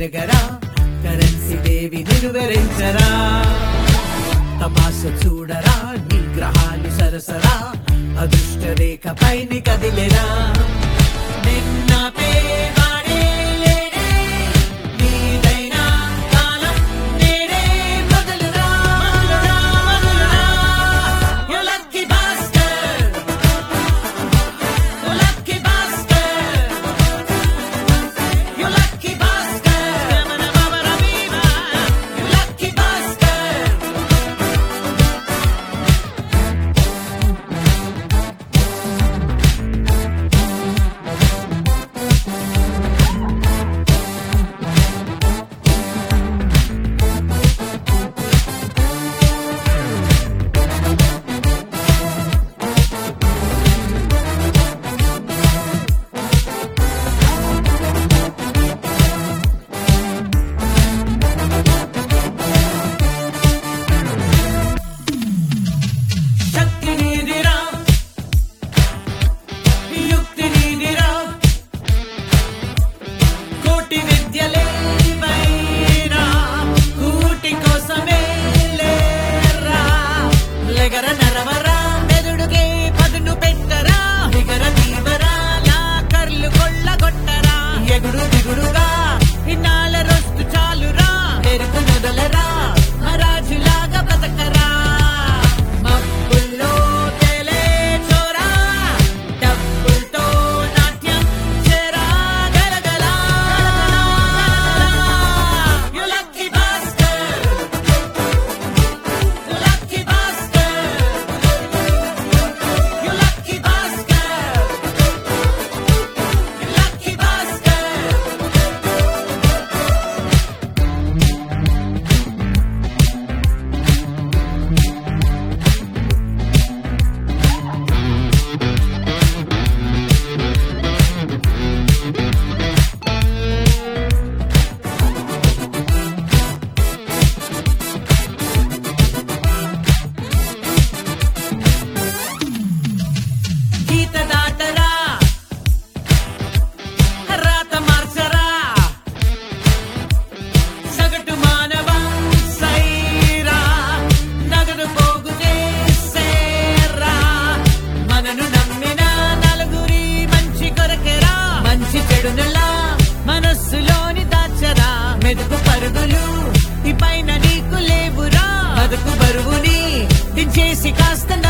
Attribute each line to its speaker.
Speaker 1: ఎదగరా currency దేవి నిలువరించరా తమాష చూడరా నీ గ్రహాలు సరసరా అదృష్ట రేఖ పైన కదిలేరా నిన్న పేవాడే లేడే, నీదైనా కాలం నేడే మొదలురా, మొదలురా, మొదలురా. You lucky bastard. You lucky bastard. You lucky bastard. You lucky bastard. శక్తి నీదిరా యుక్తి నీదిరా కోటి విద్యలేవైరా కూటి కోసమే లేరా లెగర నరవరా మెదుడుకే పదును పెట్టరా దిగర దీవరా నా కర్లు కొల్లగొట్టరా ఎగుడు దిగుడుగా ఇన్నాళ్ళ రొస్తు చాలురా ఎరుకు నొదలరా మరాజులాగా బతకరా మబ్బుల్లో తేలే చోరా డబ్బులతో నాట్యం చేరా గలగలా You lucky bastard You lucky bastard You lucky bastard You lucky bastard గీత దాటరా రాత మార్చరా సగటు మానవ సైరా నగదు పోగు చేసేరా మనను నమ్మిన నలుగురి మంచి కొరకెరా మంచి చెడునలా మనస్సులోని దాచరా మెదుపు పరుగులు ఈ పైన నీకు లేవురా బతుకు బరువుని దించేసి కాస్త